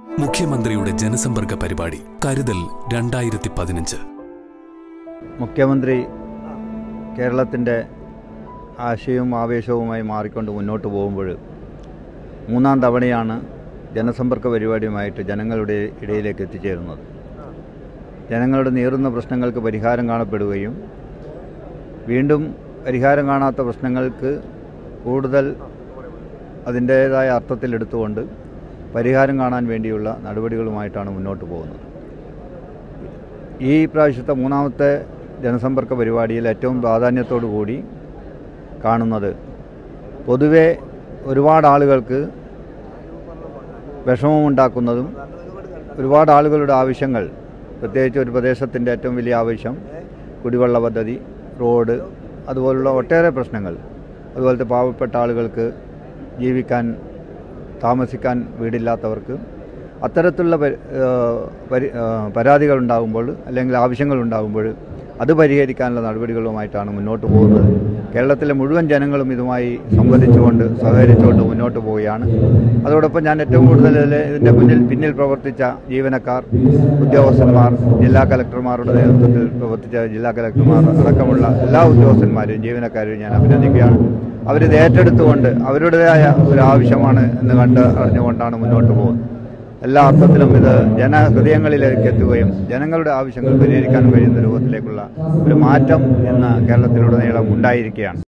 മുഖ്യമന്ത്രിയുടെ ജനസമ്പർക്ക പരിപാടി കരുതൽ രണ്ടായിരത്തി പതിനഞ്ച് മുഖ്യമന്ത്രി കേരളത്തിൻ്റെ ആശയവും ആവേശവുമായി മാറിക്കൊണ്ട് മുന്നോട്ട് പോകുമ്പോൾ മൂന്നാം തവണയാണ് ജനസമ്പർക്ക പരിപാടിയുമായിട്ട് ജനങ്ങളുടെ ഇടയിലേക്ക് എത്തിച്ചേരുന്നത് ജനങ്ങളുടെ നീറുന്ന പ്രശ്നങ്ങൾക്ക് പരിഹാരം കാണപ്പെടുകയും വീണ്ടും പരിഹാരം കാണാത്ത പ്രശ്നങ്ങൾക്ക് കൂടുതൽ അതിൻ്റേതായ അർത്ഥത്തിലെടുത്തുകൊണ്ട് പരിഹാരം കാണാൻ വേണ്ടിയുള്ള നടപടികളുമായിട്ടാണ് മുന്നോട്ട് പോകുന്നത് ഈ പ്രാവശ്യത്തെ മൂന്നാമത്തെ ജനസമ്പർക്ക പരിപാടിയിൽ ഏറ്റവും പ്രാധാന്യത്തോടു കൂടി കാണുന്നത് പൊതുവെ ഒരുപാട് ആളുകൾക്ക് വിഷമമുണ്ടാക്കുന്നതും ഒരുപാട് ആളുകളുടെ ആവശ്യങ്ങൾ പ്രത്യേകിച്ച് ഒരു പ്രദേശത്തിൻ്റെ ഏറ്റവും വലിയ ആവശ്യം കുടിവെള്ള പദ്ധതി റോഡ് അതുപോലുള്ള ഒട്ടേറെ പ്രശ്നങ്ങൾ അതുപോലത്തെ പാവപ്പെട്ട ആളുകൾക്ക് ജീവിക്കാൻ താമസിക്കാൻ വീടില്ലാത്തവർക്ക് അത്തരത്തിലുള്ള പരി- ഏഹ് പരി- ഏഹ് പരാതികളുണ്ടാകുമ്പോൾ അല്ലെങ്കിൽ ആവശ്യങ്ങളുണ്ടാകുമ്പോൾ അത് പരിഹരിക്കാനുള്ള നടപടികളുമായിട്ടാണ് മുന്നോട്ട് പോകുന്നത് കേരളത്തിലെ മുഴുവൻ ജനങ്ങളും ഇതുമായി സംവദിച്ചുകൊണ്ട് സഹകരിച്ചുകൊണ്ട് മുന്നോട്ട് പോവുകയാണ് അതോടൊപ്പം ഞാൻ ഏറ്റവും കൂടുതൽ ഇതിലെ- ഇതിൻ്റെ മുന്നിൽ പിന്നിൽ പ്രവർത്തിച്ച ജീവനക്കാർ ഉദ്യോഗസ്ഥന്മാർ ജില്ലാ കലക്ടർമാരുടെ നേതൃത്വത്തിൽ പ്രവർത്തിച്ച ജില്ലാ കലക്ടർമാർ അടക്കമുള്ള എല്ലാ ഉദ്യോഗസ്ഥന്മാരെയും ജീവനക്കാരെയും ഞാൻ അഭിനന്ദിക്കുകയാണ് അവരിത് ഏറ്റെടുത്തുകൊണ്ട് അവരുടേതായ ഒരു ആവശ്യമാണ് എന്ന് കണ്ട് അറിഞ്ഞുകൊണ്ടാണ് മുന്നോട്ട് പോകുന്നത് എല്ലാ അർത്ഥത്തിലും ഇത് ജനഹൃദയങ്ങളിലേക്ക് എത്തുകയും ജനങ്ങളുടെ ആവശ്യങ്ങൾ പരിഹരിക്കാൻ കഴിയുന്ന രൂപത്തിലേക്കുള്ള ഒരു മാറ്റം ഇന്ന് കേരളത്തിലുടനീളം ഉണ്ടായിരിക്കുകയാണ്